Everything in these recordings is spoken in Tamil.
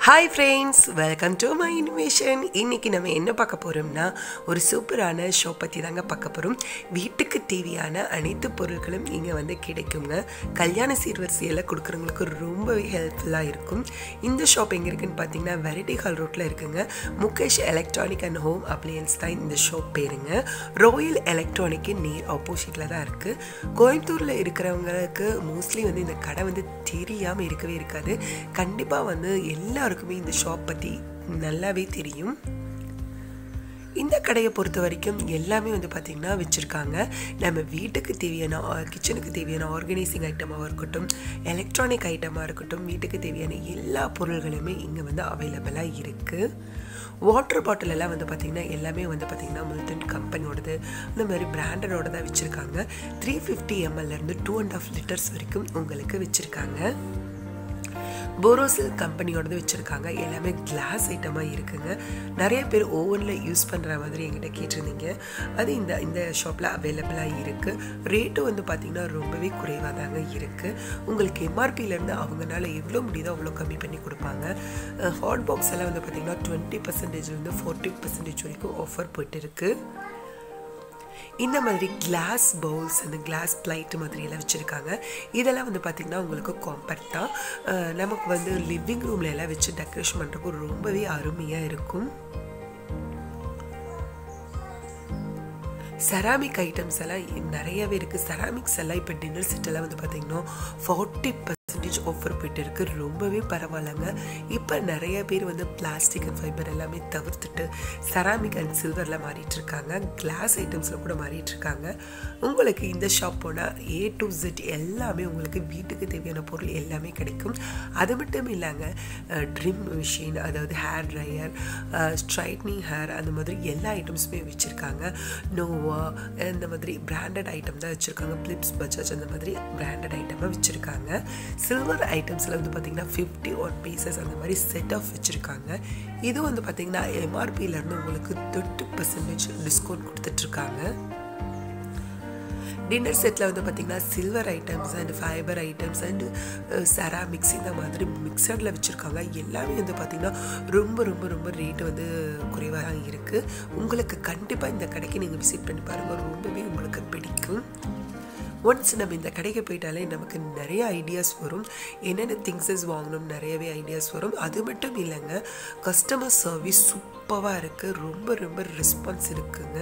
hi friends welcome to my invasion இன்னைக்கு நம்ம என்ன பார்க்க போகிறோம்னா ஒரு சூப்பரான ஷோ பற்றி தாங்க பார்க்க போகிறோம் வீட்டுக்கு தேவையான அனைத்து பொருட்களும் இங்கே வந்து கிடைக்குங்க கல்யாண சீர்வரிசையில் கொடுக்குறவங்களுக்கு ரொம்பவே ஹெல்ப்ஃபுல்லாக இருக்கும் இந்த ஷாப் எங்கே இருக்குன்னு பார்த்தீங்கன்னா வெரைட்டி ஹால் ரோட்டில் இருக்குங்க Mukesh electronic and home appliances தான் இந்த ஷாப் பேருங்க ராயல் எலக்ட்ரானிக்கு நேர் ஆப்போசிட்டில் தான் இருக்குது கோயம்புத்தூரில் இருக்கிறவங்களுக்கு மோஸ்ட்லி வந்து இந்த கடை வந்து தெரியாமல் இருக்கவே இருக்காது கண்டிப்பாக வந்து எல்லாருக்குமே இந்த ஷாப் பற்றி நல்லாவே தெரியும் இந்த கடையை பொறுத்த வரைக்கும் எல்லாமே வந்து பார்த்திங்கன்னா வச்சுருக்காங்க நம்ம வீட்டுக்கு தேவையான கிச்சனுக்கு தேவையான ஆர்கனைசிங் ஐட்டமாக இருக்கட்டும் எலக்ட்ரானிக் ஐட்டமாக இருக்கட்டும் வீட்டுக்கு தேவையான எல்லா பொருள்களுமே இங்கே வந்து அவைலபிளாக இருக்குது வாட்டர் பாட்டில் எல்லாம் வந்து பார்த்திங்கன்னா எல்லாமே வந்து பார்த்திங்கன்னா மில்டன் கம்பெனியோடது இந்த மாதிரி பிராண்டடோட தான் வச்சுருக்காங்க த்ரீ ஃபிஃப்டி எம்எல்லேருந்து டூ அண்ட் ஆஃப் லிட்டர்ஸ் வரைக்கும் உங்களுக்கு வச்சுருக்காங்க போரோசில் கம்பெனியோடது வச்சுருக்காங்க எல்லாமே கிளாஸ் ஐட்டமாக இருக்குங்க நிறைய பேர் ஓவனில் யூஸ் பண்ணுற மாதிரி என்கிட்ட கேட்டிருந்தீங்க அது இந்த இந்த ஷாப்பில் அவைலபிளாக இருக்குது ரேட்டும் வந்து பார்த்திங்கன்னா ரொம்பவே குறைவாக தாங்க இருக்குது உங்களுக்கு எம்ஆர்பியிலேருந்து அவங்களால எவ்வளோ முடியுதோ அவ்வளோ கம்மி பண்ணி கொடுப்பாங்க ஹாட் பாக்ஸ் எல்லாம் வந்து பார்த்திங்கன்னா டுவெண்ட்டி பர்சன்டேஜ்லேருந்து ஃபோர்ட்டி பர்சன்டேஜ் வரைக்கும் ஆஃபர் போயிட்டு இருக்குது இந்த மாதிரி கிளாஸ் பவுல்ஸ் அந்த கிளாஸ் பிளைட் மாதிரியெல்லாம் வச்சுருக்காங்க இதெல்லாம் வந்து பார்த்திங்கன்னா உங்களுக்கு காம்பேக்ட் தான் நமக்கு வந்து லிவிங் ரூமில் எல்லாம் வச்சு டெக்கரேஷன் பண்ணுறதுக்கு ரொம்பவே அருமையாக இருக்கும் செராமிக் ஐட்டம்ஸ் எல்லாம் நிறையவே இருக்குது செராமிக்ஸ் எல்லாம் இப்போ டின்னர் செட்டெல்லாம் வந்து பார்த்திங்கன்னா ஃபார்ட்டி பர்சன்டேஜ் ஆஃபர் போயிட்டு இருக்குது ரொம்பவே பரவாயில்லைங்க இப்போ நிறைய பேர் வந்து பிளாஸ்டிக் அண்ட் ஃபைபர் எல்லாமே தவிர்த்துட்டு செராமிக் அண்ட் சில்வரில் மாறிட்டு இருக்காங்க கிளாஸ் ஐட்டம்ஸில் கூட மாறிட்டு இருக்காங்க உங்களுக்கு இந்த ஷாப் போனால் ஏ டு ஜெட் எல்லாமே உங்களுக்கு வீட்டுக்கு தேவையான பொருள் எல்லாமே கிடைக்கும் அது மட்டும் இல்லைங்க ட்ரிம் மிஷின் அதாவது ஹேர் ட்ரையர் ஸ்ட்ரைட்னிங் ஹேர் அந்த மாதிரி எல்லா ஐட்டம்ஸுமே வச்சுருக்காங்க நோவா இந்த மாதிரி பிராண்டட் ஐட்டம் தான் வச்சுருக்காங்க பிளிப்ஸ் பஜாஜ் அந்த மாதிரி பிராண்டட் ஐட்டமாக வச்சுருக்காங்க சில்வர் ஐட்டம்ஸில் வந்து பார்த்திங்கன்னா ஃபிஃப்டி ஒன் பீசஸ் அந்த மாதிரி செட் ஆஃப் வச்சுருக்காங்க இது வந்து பார்த்திங்கன்னா எம்ஆர்பியிலேருந்து உங்களுக்கு தேர்ட்டி பர்சன்டேஜ் டிஸ்கவுண்ட் கொடுத்துட்ருக்காங்க டின்னர் செட்டில் வந்து பார்த்திங்கன்னா silver items and fibre items and ceramics இந்த மாதிரி மிக்சரில் வச்சுருக்காங்க எல்லாமே வந்து பார்த்திங்கன்னா ரொம்ப ரொம்ப ரொம்ப ரேட்டு வந்து குறைவாக தான் இருக்குது உங்களுக்கு கண்டிப்பாக இந்த கடைக்கு நீங்கள் விசிட் பண்ணி பாருங்கள் ரொம்பவே உங்களுக்கு பிடிக்கும் ஒன்ஸ் நம்ம இந்த கடைக்கு போயிட்டாலே நமக்கு நிறைய ஐடியாஸ் வரும் என்னென்ன திங்ஸஸ் வாங்கணும் நிறையவே ஐடியாஸ் வரும் அது மட்டும் இல்லைங்க கஸ்டமர் சர்வீஸ் சூப்பராக இருக்குது ரொம்ப ரொம்ப ரெஸ்பான்ஸ் இருக்குங்க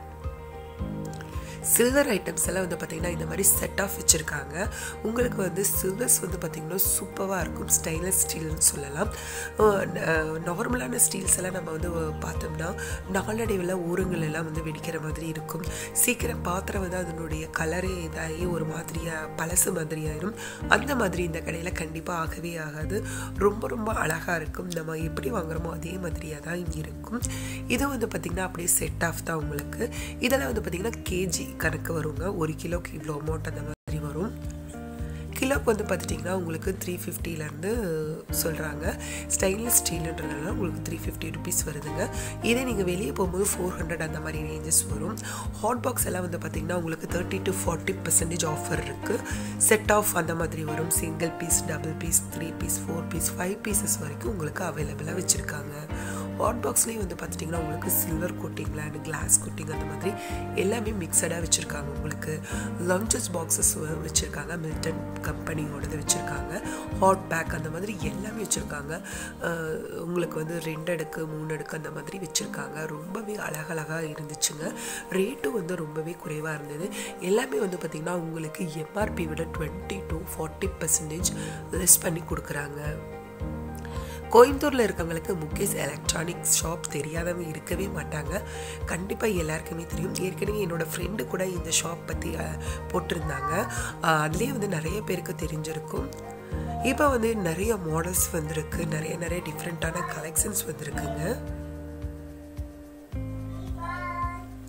சில்வர் ஐட்டம்ஸ் எல்லாம் வந்து பார்த்திங்கன்னா இந்த மாதிரி செட் ஆஃப் வச்சுருக்காங்க உங்களுக்கு வந்து சில்வர்ஸ் வந்து பார்த்திங்கன்னா சூப்பராக இருக்கும் ஸ்டைலஸ் ஸ்டீல்னு சொல்லலாம் நார்மலான ஸ்டீல்ஸ் எல்லாம் நம்ம வந்து பார்த்தோம்னா நாளடைவில் ஊருங்கள் எல்லாம் வந்து வெடிக்கிற மாதிரி இருக்கும் சீக்கிரம் பாத்திரம் வந்து அதனுடைய கலரே இதாகி ஒரு மாதிரியாக பழசு மாதிரியாயிரும் அந்த மாதிரி இந்த கடையில் கண்டிப்பாக ஆகவே ஆகாது ரொம்ப ரொம்ப அழகாக இருக்கும் நம்ம எப்படி வாங்குறோமோ அதே மாதிரியாக தான் இங்கே இருக்கும் இது வந்து பார்த்திங்கன்னா அப்படியே செட் ஆஃப் தான் உங்களுக்கு இதெல்லாம் வந்து பார்த்திங்கன்னா கேஜி கணக்கு வருங்க ஒரு கிலோக்கு இவ்வளோ அமௌண்ட் அந்த மாதிரி வரும் கிலோக்கு வந்து பார்த்துட்டிங்கன்னா உங்களுக்கு த்ரீ ஃபிஃப்டிலேருந்து சொல்கிறாங்க ஸ்டைன்லெஸ் ஸ்டீலுன்றதுனால உங்களுக்கு த்ரீ ஃபிஃப்டி ருபீஸ் வருதுங்க இதே நீங்கள் வெளியே போகும்போது ஃபோர் ஹண்ட்ரட் அந்த மாதிரி ரேஞ்சஸ் வரும் ஹாட் பாக்ஸ் எல்லாம் வந்து பார்த்திங்கன்னா உங்களுக்கு thirty to forty percentage offer இருக்குது செட் ஆஃப் அந்த மாதிரி வரும் single piece double piece three piece four piece five pieces வரைக்கும் உங்களுக்கு அவைலபிளாக வச்சுருக்காங்க ஹாட் பாக்ஸ்லேயும் வந்து பார்த்துட்டிங்கன்னா உங்களுக்கு சில்வர் கோட்டிங்கில் அண்ட் கிளாஸ் கோட்டிங் அந்த மாதிரி எல்லாமே மிக்சடாக வச்சுருக்காங்க உங்களுக்கு லஞ்சஸ் பாக்ஸஸ் வச்சுருக்காங்க மில்டன் கம்பெனியோடது வச்சுருக்காங்க ஹாட் பேக் அந்த மாதிரி எல்லாமே வச்சுருக்காங்க உங்களுக்கு வந்து ரெண்டு அடுக்கு மூணு அடுக்கு அந்த மாதிரி வச்சுருக்காங்க ரொம்பவே அழகழகாக இருந்துச்சுங்க ரேட்டும் வந்து ரொம்பவே குறைவாக இருந்தது எல்லாமே வந்து பார்த்திங்கன்னா உங்களுக்கு எம்ஆர்பி விட twenty to forty percentage less பண்ணி கொடுக்குறாங்க கோயம்புத்தூரில் இருக்கவங்களுக்கு முகேஷ் எலக்ட்ரானிக்ஸ் ஷாப் தெரியாதவங்க இருக்கவே மாட்டாங்க கண்டிப்பாக எல்லாருக்குமே தெரியும் ஏற்கனவே என்னோடய ஃப்ரெண்டு கூட இந்த ஷாப் பற்றி போட்டிருந்தாங்க அதுலேயே வந்து நிறைய பேருக்கு தெரிஞ்சிருக்கும் இப்போ வந்து நிறைய மாடல்ஸ் வந்திருக்கு நிறைய நிறைய டிஃப்ரெண்ட்டான கலெக்ஷன்ஸ் வந்திருக்குங்க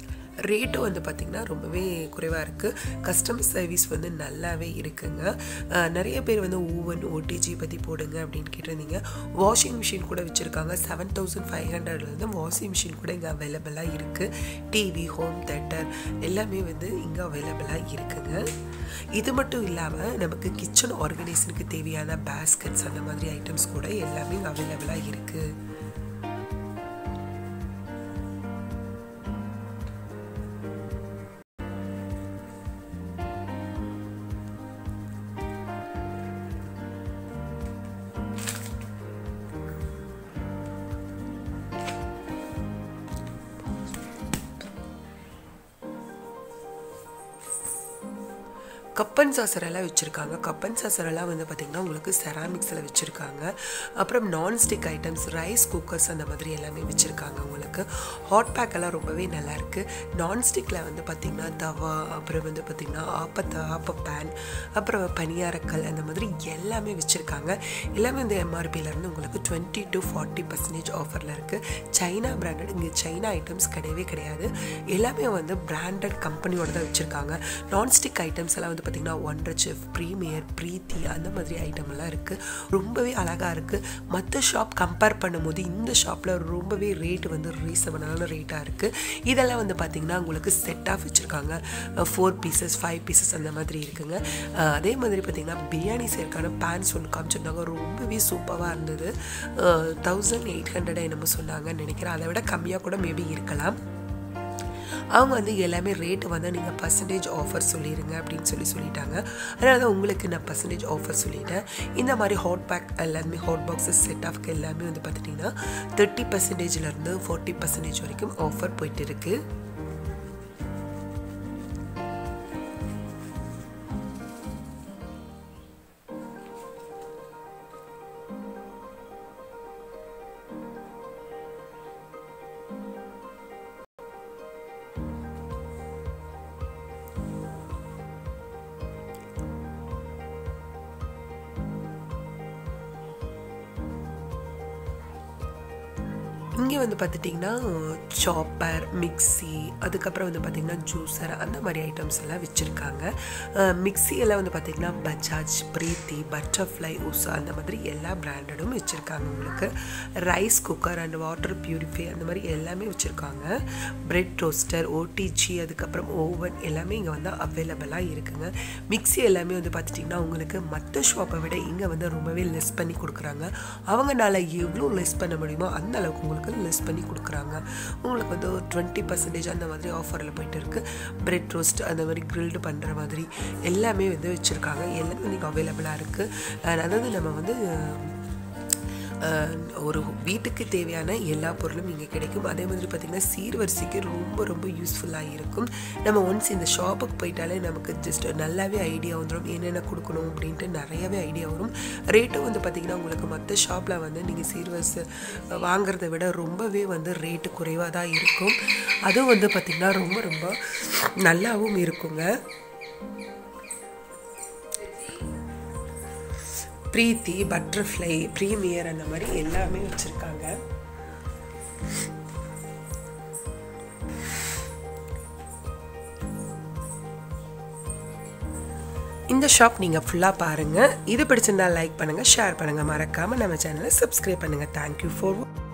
ரேட்டும் வந்து பார்த்திங்கன்னா ரொம்பவே குறைவாக இருக்குது கஸ்டமர் சர்வீஸ் வந்து நல்லாவே இருக்குங்க அஹ், நிறைய பேர் வந்து ஓவன் ஓடிஜி பற்றி போடுங்க அப்படின்னு கேட்டிருந்தீங்க வாஷிங் மிஷின் கூட வச்சுருக்காங்க செவன் தௌசண்ட் ஃபைவ் ஹண்ட்ரட்லேருந்து வாஷிங் மிஷின் கூட இங்கே அவைலபிளாக இருக்குது டிவி ஹோம் தேட்டர் எல்லாமே வந்து இங்கே அவைலபிளாக இருக்குங்க இது மட்டும் இல்லாமல் நமக்கு கிச்சன் ஆர்கனைசனுக்கு தேவையான பேஸ்கெட்ஸ் அந்த மாதிரி ஐட்டம்ஸ் கூட எல்லாமே இங்கே அவைலபிளாக இருக்குது கப்பன் சாசரெல்லாம் வச்சுருக்காங்க கப்பன் சாசரெல்லாம் வந்து பார்த்திங்கன்னா உங்களுக்கு செராமிக்ஸில் வச்சுருக்காங்க அப்புறம் நான்ஸ்டிக் ஐட்டம்ஸ் ரைஸ் குக்கர்ஸ் அந்த மாதிரி எல்லாமே வச்சுருக்காங்க உங்களுக்கு ஹாட் பேக் எல்லாம் ரொம்பவே நல்லாயிருக்கு நான்ஸ்டிக்கில் வந்து பார்த்திங்கன்னா தவா அப்புறம் வந்து பார்த்திங்கன்னா ஆப்பத்த ஆப்ப பேன் அப்புறம் பனியாரக்கல் அந்த மாதிரி எல்லாமே வச்சுருக்காங்க எல்லாமே இந்த எம்ஆர்பியிலேருந்து உங்களுக்கு டுவெண்ட்டி டு ஃபார்ட்டி பர்சன்டேஜ் ஆஃபரில் இருக்குது சைனா பிராண்டட் இங்கே சைனா ஐட்டம்ஸ் கிடையவே கிடையாது எல்லாமே வந்து பிராண்டட் கம்பெனியோட தான் வச்சுருக்காங்க நான்ஸ்டிக் ஐட்டம்ஸ் எல்லாம் வந்து பார்த்திங்கன்னா ஒன்றரை செஃப் ப்ரீமியர் ப்ரீத்தி அந்த மாதிரி ஐட்டம் எல்லாம் இருக்குது ரொம்பவே அழகாக இருக்குது மற்ற ஷாப் கம்பேர் பண்ணும்போது இந்த ஷாப்பில் ரொம்பவே ரேட் வந்து ரீசனபிளான ரேட்டாக இருக்குது இதெல்லாம் வந்து பார்த்திங்கன்னா உங்களுக்கு செட்டாக வச்சுருக்காங்க ஃபோர் பீசஸ் ஃபைவ் பீசஸ் அந்த மாதிரி இருக்குங்க அஹ் அதே மாதிரி பார்த்திங்கன்னா பிரியாணி செய்யறதுக்கான பேன்ஸ் ஒன்று காமிச்சிருந்தாங்க ரொம்பவே சூப்பராக இருந்தது தௌசண்ட் எயிட் ஹண்ட்ரட் என்னமோ சொன்னாங்கன்னு நினைக்கிறேன் அதை விட கம்மியாக கூட மேபி இருக்கலாம் அவங்க வந்து எல்லாமே ரேட்டு வந்து நீங்கள் பர்சன்டேஜ் ஆஃபர் சொல்லிடுங்க அப்படின்னு சொல்லி சொல்லிட்டாங்க அதனால தான் உங்களுக்கு நான் பர்சன்டேஜ் ஆஃபர் சொல்லிட்டேன் இந்த மாதிரி ஹாட் பேக் எல்லாமே ஹாட் பாக்ஸஸ் செட் ஆஃப்க்கு எல்லாமே வந்து பார்த்துட்டிங்கன்னா தேர்ட்டி பர்சன்டேஜ்லேருந்து ஃபார்ட்டி பர்சன்டேஜ் வரைக்கும் ஆஃபர் போயிட்டு இருக்குது இங்கே வந்து பார்த்துட்டிங்கன்னா சாப்பர் மிக்ஸி அதுக்கப்புறம் வந்து பார்த்திங்கன்னா ஜூஸர் அந்த மாதிரி ஐட்டம்ஸ் எல்லாம் வச்சுருக்காங்க மிக்ஸி எல்லாம் வந்து பார்த்திங்கன்னா பஜாஜ் பிரீத்தி பட்டர்ஃப்ளை உஷா அந்த மாதிரி எல்லா பிராண்டடும் வச்சுருக்காங்க உங்களுக்கு rice cooker and water purify அந்த மாதிரி எல்லாமே வச்சுருக்காங்க பிரெட் டோஸ்டர் ஓடிஜி அதுக்கப்புறம் ஓவன் எல்லாமே இங்கே வந்து அவைலபிளாக இருக்குங்க மிக்ஸி எல்லாமே வந்து பார்த்துட்டிங்கன்னா உங்களுக்கு மற்ற ஷாப்பை விட இங்கே வந்து ரொம்பவே லெஸ் பண்ணி கொடுக்குறாங்க அவங்கனால எவ்வளோ லெஸ் பண்ண முடியுமோ அந்த அளவுக்கு உங்களுக்கு லெஸ் பண்ணி கொடுக்குறாங்க உங்களுக்கு வந்து ஒரு டுவெண்ட்டி பர்சன்டேஜ் அந்த மாதிரி ஆஃபரில் போயிட்டு இருக்குது பிரெட் ரோஸ்ட் அந்த மாதிரி கிரில்டு பண்ணுற மாதிரி எல்லாமே வந்து வச்சுருக்காங்க எல்லாமே இன்றைக்கி அவைலபிளாக இருக்குது அதாவது நம்ம வந்து அஹ், ஒரு வீட்டுக்கு தேவையான எல்லா பொருளும் இங்கே கிடைக்கும் அதே மாதிரி பார்த்திங்கன்னா சீர்வரிசைக்கு ரொம்ப ரொம்ப யூஸ்ஃபுல்லாக இருக்கும் நம்ம ஒன்ஸ் இந்த ஷாப்புக்கு போயிட்டாலே நமக்கு ஜஸ்ட் நல்லாவே ஐடியா வந்துடும் என்னென்ன கொடுக்கணும் அப்படின்ட்டு நிறையவே ஐடியா வரும் ரேட்டும் வந்து பார்த்திங்கன்னா உங்களுக்கு மற்ற ஷாப்பில் வந்து நீங்கள் சீர்வரிசை வாங்குறதை விட ரொம்பவே வந்து ரேட்டு குறைவாக தான் இருக்கும் அதுவும் வந்து பார்த்திங்கன்னா ரொம்ப ரொம்ப நல்லாவும் இருக்குங்க பிரீத்தி பட்டர்ஃப்ளை ப்ரீமியர் அந்த மாதிரி எல்லாமே வச்சுருக்காங்க இந்த ஷாப் நீங்கள் ஃபுல்லாக பாருங்கள் இது பிடிச்சிருந்தா லைக் பண்ணுங்கள் ஷேர் பண்ணுங்கள் மறக்காமல் நம்ம சேனலை சப்ஸ்கிரைப் பண்ணுங்கள் தேங்க்யூ ஃபார்